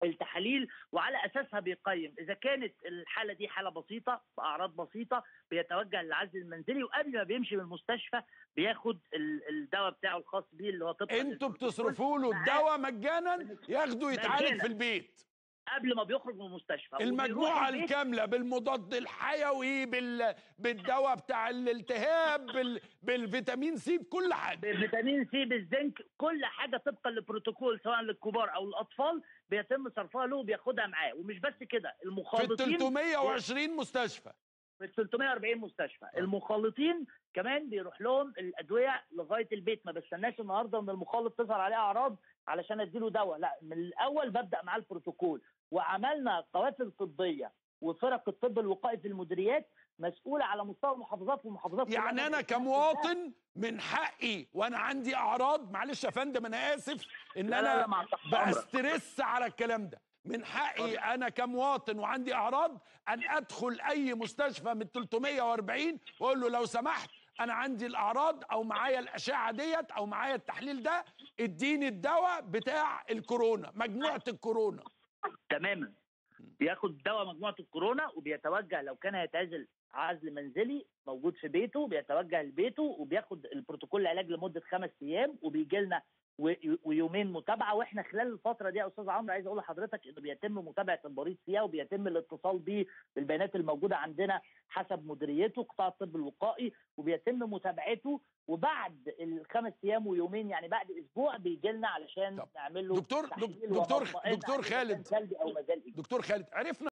التحاليل وعلى اساسها بيقيم اذا كانت الحاله دي حاله بسيطه باعراض بسيطه بيتوجه للعزل المنزلي وقبل ما بيمشي من المستشفى بياخد ال- الدواء بتاعه الخاص بيه اللي هو طبقا انتوا للبروتوكول. بتصرفوا له الدواء مجانا ياخده يتعالج مجانا. في البيت قبل ما بيخرج من المستشفى المجموعه وبيروح البيت الكامله بالمضاد الحيوي بال... بالدواء بتاع الالتهاب بال... بالفيتامين سي بكل حاجه بفيتامين سي بالزنك كل حاجه طبقا للبروتوكول سواء للكبار او الاطفال بيتم صرفها له وبياخدها معاه ومش بس كده في ال المخالطين 320 مستشفى في ال 340 مستشفى المخالطين كمان بيروح لهم الادويه لغايه البيت ما بستناش النهارده ان المخالط تظهر عليه اعراض علشان اديله دواء لا من الاول ببدا معاه البروتوكول وعملنا قوافل طبيه وفرق الطب الوقائي في المديريات مسؤوله على مستوى المحافظات والمحافظات كلها يعني انا بدأت كمواطن من حقي وانا عندي اعراض معلش يا فندم انا اسف ان لا لا لا انا مع تحت أمرك. بسترس على الكلام ده من حقي انا كمواطن وعندي اعراض ان ادخل اي مستشفى من 340 واقول له لو سمحت انا عندي الاعراض او معايا الاشعه ديت او معايا التحليل ده اديني الدواء بتاع الكورونا مجموعه الكورونا تماما بياخد دواء مجموعه الكورونا وبيتوجه لو كان هيتعزل عزل منزلي موجود في بيته بيتوجه لبيته وبياخد البروتوكول العلاج لمده خمس ايام وبيجي لنا و- ويومين متابعه واحنا خلال الفتره دي يا استاذ عمرو عايز اقول لحضرتك انه بيتم متابعه المريض فيها وبيتم الاتصال بيه بالبيانات الموجوده عندنا حسب مديريته قطاع الطب الوقائي وبيتم متابعته وبعد الخمس ايام ويومين يعني بعد اسبوع بيجي لنا علشان طب نعمل له دكتور- تحليل دكتور- ونطمئن دكتور عليه إذا كان خالد. سلبي او ما زال إيجابي. دكتور خالد عرفنا